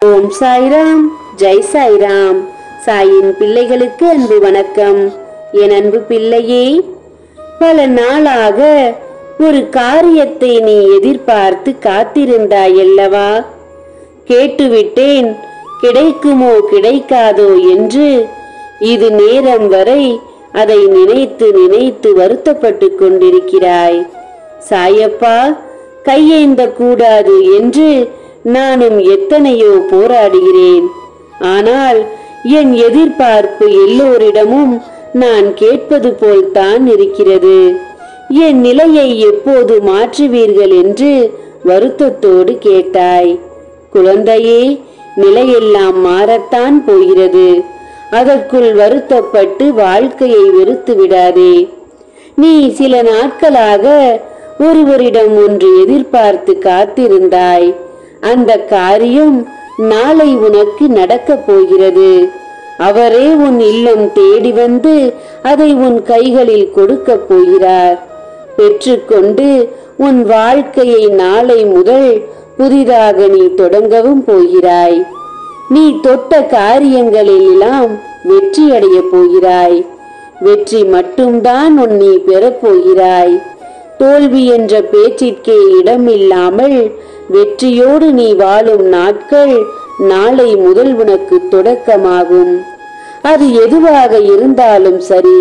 ஓம் சாய்ராம் ஜெய் சாய்ராம் சாயின் பிள்ளைகளுக்கு அன்பு வணக்கம் என் அன்பு பிள்ளையே பல நாளாக ஒரு காரியத்தை நீ எதிர்பார்த்து காத்திருந்தாயல்லவா கேட்டுவிட்டேன் கிடைக்குமோ கிடைக்காதோ என்று இது நேரம் வரை அதை நினைத்து நினைத்து வருத்தப்பட்டு கொண்டிருக்கிறாய் சாயப்பா கையேந்த கூடாது என்று நானும் எத்தனையோ போராடுகிறேன் ஆனால் என் எதிர்பார்ப்பு எல்லோரிடமும் நான் கேட்பது போல்தான் இருக்கிறது என் நிலையை எப்போது மாற்றுவீர்கள் என்று வருத்தத்தோடு கேட்டாய் குழந்தையே நிலையெல்லாம் மாறத்தான் போகிறது அதற்குள் வருத்தப்பட்டு வாழ்க்கையை வெறுத்து விடாதே நீ சில நாட்களாக ஒருவரிடம் ஒன்று எதிர்பார்த்து காத்திருந்தாய் அந்த காரியம் நாளை உனக்கு நடக்கப் போகிறது அவரே உன் இல்லம் தேடி வந்து அதை உன் கைகளில் கொடுக்கப் போகிறார் பெற்றுக்கொண்டு உன் வாழ்க்கையை நாளை முதல் புதிதாக நீ தொடங்கவும் போகிறாய் நீ தொட்ட காரியங்களிலெல்லாம் வெற்றியடைய போகிறாய் வெற்றி மட்டும்தான் உன் நீ பெறப்போகிறாய் தோல்வி என்ற பேச்சிற்கே இடமில்லாமல் வெற்றியோடு நீ வாழும் நாட்கள் நாளை முதல் உனக்கு தொடக்கமாகும் அது எதுவாக இருந்தாலும் சரி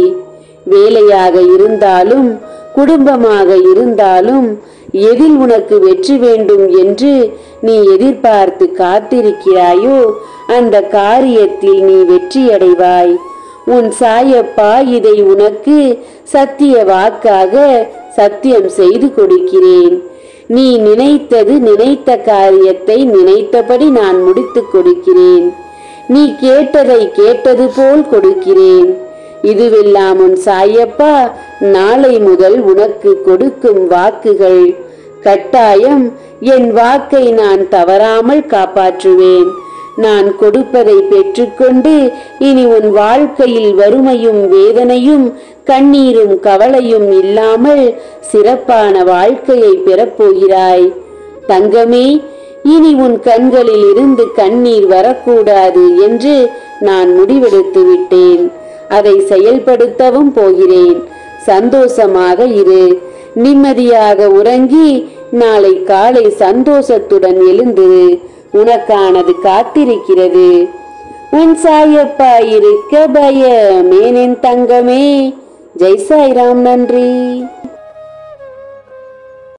வேலையாக இருந்தாலும் குடும்பமாக இருந்தாலும் எதில் உனக்கு வெற்றி வேண்டும் என்று நீ எதிர்பார்த்து காத்திருக்கிறாயோ அந்த காரியத்தில் நீ வெற்றியடைவாய் உன் சாயப்பா இதை உனக்கு சத்திய வாக்காக சத்தியம் செய்து கொடுக்கிறேன் நீ நினைத்தது நினைத்த காரியத்தை நினைத்தபடி நான் முடித்துக் கொடுக்கிறேன் நீ கேட்டதை கேட்டது போல் கொடுக்கிறேன் இதுவெல்லாம் உன் சாயப்பா நாளை முதல் உனக்கு கொடுக்கும் வாக்குகள் கட்டாயம் என் வாக்கை நான் தவறாமல் காப்பாற்றுவேன் நான் கொடுப்பதை பெற்றுக்கொண்டு இனி உன் வாழ்க்கையில் வறுமையும் வேதனையும் கண்ணீரும் கவலையும் இல்லாமல் சிறப்பான வாழ்க்கையை பெறப்போகிறாய் தங்கமே இனி உன் கண்களில் இருந்து கண்ணீர் வரக்கூடாது என்று நான் முடிவெடுத்து விட்டேன் அதை செயல்படுத்தவும் போகிறேன் சந்தோஷமாக இரு நிம்மதியாக உறங்கி நாளை காலை சந்தோஷத்துடன் எழுந்திரு உனக்கானது காத்திருக்கிறது உன் சாயப்பா இருக்க பயமேனின் தங்கமே ஜெய் சாய்ராம் நன்றி